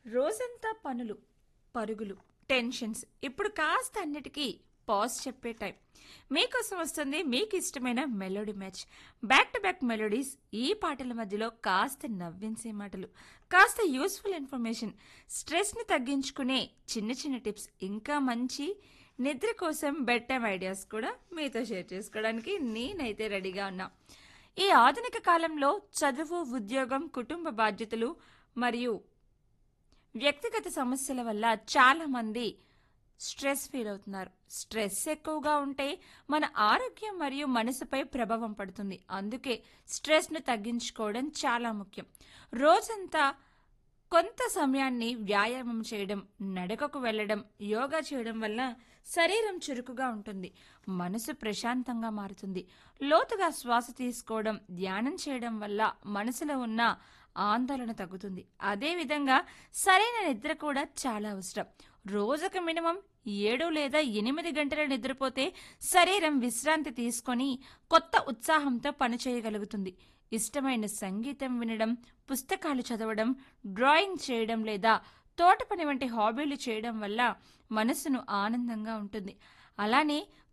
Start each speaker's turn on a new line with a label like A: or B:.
A: రోజంతా పనులు పరుగులు టెన్షన్స్ ఇప్పుడు కాస్త అన్నిటికీ పాజ్ చెప్పే టైం మీకోసం వస్తుంది మీకు ఇష్టమైన melody match back to back melodies ఈ పాటల మధ్యలో కాస్త నవ్వించే మాటలు కాస్త యూస్ఫుల్ ఇన్ఫర్మేషన్ స్ట్రెస్ని తగ్గించుకునే చిన్న చిన్న టిప్స్ ఇంకా మంచి నిద్ర కోసం బెడ్ టైం ఐడియాస్ కూడా మీతో షేర్ చేసుకోవడానికి నేనైతే రెడీగా ఉన్నా ఈ ఆధునిక కాలంలో చదువు ఉద్యోగం కుటుంబ బాధ్యతలు మరియు వ్యక్తిగత సమస్యల వల్ల చాలా మంది స్ట్రెస్ ఫీల్ అవుతున్నారు స్ట్రెస్ ఎక్కువగా ఉంటే మన ఆరోగ్యం మరియు మనసుపై ప్రభావం పడుతుంది అందుకే స్ట్రెస్ను తగ్గించుకోవడం చాలా ముఖ్యం రోజంతా కొంత సమయాన్ని వ్యాయామం చేయడం నడకకు వెళ్ళడం యోగా చేయడం వల్ల శరీరం చురుకుగా ఉంటుంది మనసు ప్రశాంతంగా మారుతుంది లోతుగా శ్వాస తీసుకోవడం ధ్యానం చేయడం వల్ల మనసులో ఉన్న ఆందోళన తగ్గుతుంది అదేవిధంగా సరైన నిద్ర కూడా చాలా అవసరం రోజుకు మినిమం ఏడు లేదా ఎనిమిది గంటల నిద్రపోతే శరీరం విశ్రాంతి తీసుకొని కొత్త ఉత్సాహంతో పనిచేయగలుగుతుంది ఇష్టమైన సంగీతం వినడం పుస్తకాలు చదవడం డ్రాయింగ్ చేయడం లేదా తోట పని వంటి హాబీలు చేయడం వల్ల మనసును ఆనందంగా ఉంటుంది అలానే